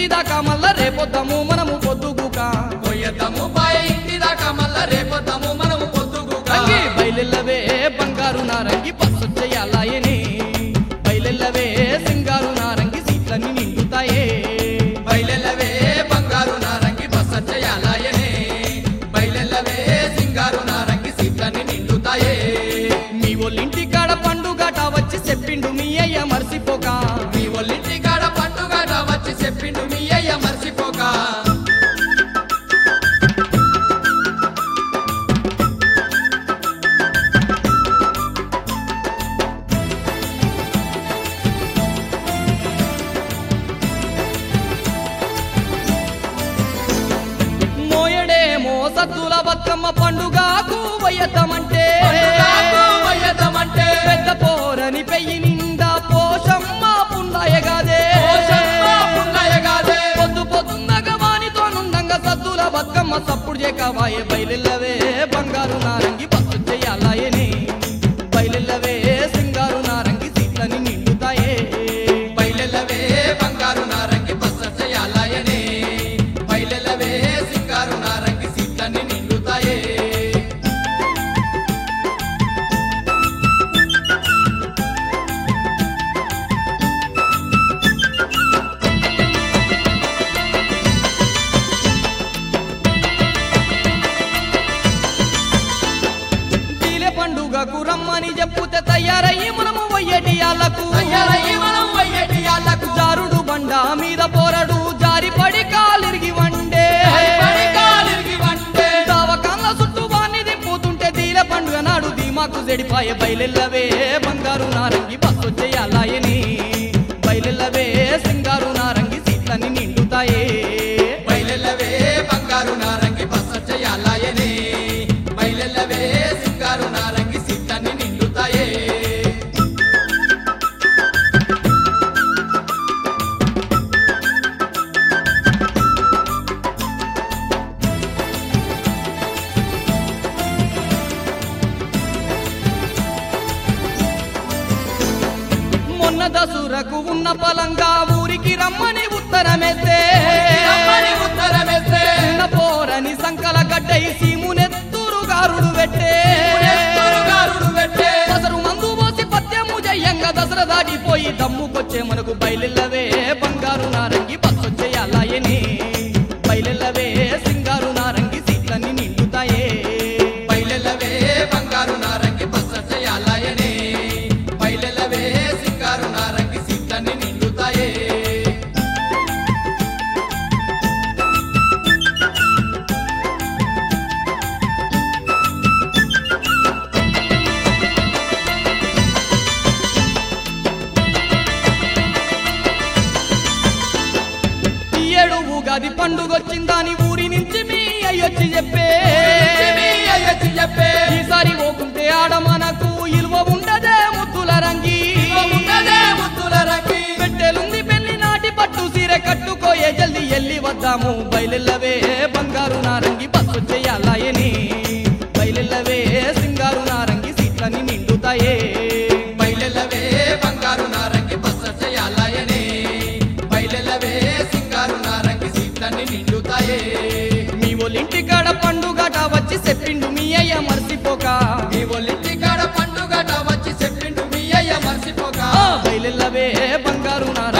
దాకా మళ్ళా రేపొద్దాము మనము పొద్దుగుక పోయేద్దాము బాయ ఇంటి దాకా మళ్ళా రేపొద్దాము మనము పొద్దుగుక రంగి బయలెల్లవే బంగారు నారంగి బస్సు చేయాలాయనే బయలెల్లవే సింగారు నారంగి సీట్లన్నీ నిండుతాయే బయలెల్లవే బంగారు నారంగి బస్స చేయాలాయనే బయలెల్లవే సింగారు నారంగి సీట్లని నిండుతాయే మీ ఒళ్ళింటి కాడ పండుగట వచ్చి చెప్పిండు మీ అయ్య మర్చిపోక మీ ఒళ్ళింటి కాడ పండుగ వచ్చి చెప్పిండు మీ అయ్య మర్చిపోక మోయడేమో సద్దుల బతుకమ్మ పండుగకు వయ్యతమంటే పండుగకు వయ్యదమంటే పెద్ద పోరని పెయ్యి నిండా పోషమ్మ పుండాయగాదే పోషమ్మ పున్నయ్యగాదే. పొద్దు పొద్దున్నగా వానితో నుండంగా సద్దుల బతుకమ్మ సప్పుడు చేకవాయే బయలెల్లవే బంగారు నారంగి బస్సు చేయాలాయనే బయలెల్లవే సింగారు నారంగి సీట్లని నిండుతాయే బయలెల్లవే బంగారు నారంగి బస్స చేయాలాయనే బయలెల్లవే సింగారు నారంగి సీట్లని నిండుతాయే తీలే పండుగకు రమ్మని చెప్పుతే తయారయ్యి మనము వయ్యేటి ఆళ్ళకు అయ్యరయ్యి మనం వయ్యటియాలకు జారుడు బండ మీద పోరడు జారి పడి కాలిరిగి వండే భయపడి కాలిరిగి వంటే దావకాళ్ళ చుట్టూ వాణ్ణి దింపుతుంటే తీల పండుగ నాడు ధీమాకు చెడిపాయే బయలెల్లవే బంగారు నారంగి బస్సు చేయాలాయని బయలెల్లవే సింగారు నారంగి సీట్లని నిండుతాయే బయలెల్లవే బంగారు నారంగి బస్స చేయాలాయనే బయలెల్లవే సింగారు నారంగి సీట్లని నిండుతాయే మొన్న దసూరకు ఉన్న పలంగా ఊరికి రమ్మని ఉత్తరమేస్తే రమ్మని ఉత్తరమేస్తే చిన్న పోరని సంకల గడ్డై సీమునెత్తురు గారుడు పెట్టే ఎత్తురుగారుడు పెట్టే దసరు మందు పోసి పత్యము జయ్యంగా దసరా దాటిపోయి దమ్ముకొచ్చే మనకు బయలెల్లవే బంగారు నారంగి బస్సొచ్చేయాలాయని బయలెల్లవే సింగారు నారంగి సీట్లన్నీ నిండుతాయే బయలెల్లవే బంగారు నారంగి బస్స చేయాలాయనే బయలెల్లవే సింగారు నారంగి సీట్లని నిండుతాయే ఈ ఏడు ఉగాది పండుగొచ్చిందని ఊరి నుంచి మీ అయ్యొచ్చి చెప్పే మీ అయ్యచ్చి చెప్పే ఈసారి పోకుంటే ఆడ మనకు ఇల్వ ఉండదే ముద్దుల రంగి ఉన్నదే ముద్దుల రంగి పెట్టెలుంది పెళ్లి నాటి పట్టు సీర కట్టుకోయే జల్ది ఎల్లి వద్దాము బయలెల్లవే బంగారు నారంగి బస్సు చేయాలాయని బయలెల్లవే సింగారు నారంగి సీట్లని నిండుతాయే బయలెల్లవే బంగారు నారంగి బస్స చేయాలాయనే బయలెల్లవే సింగారు నారంగి సీట్లని నిండుతాయే మీ ఒలింటి కాడ పండుగట వచ్చి చెప్పిండు మీ అయ్య మర్చిపోక మీ ఒలింటి కాడ పండుగట వచ్చి చెప్పిండు మీ అయ్య మర్చిపోక ఆ, బయలెల్లవే బంగారు నారంగి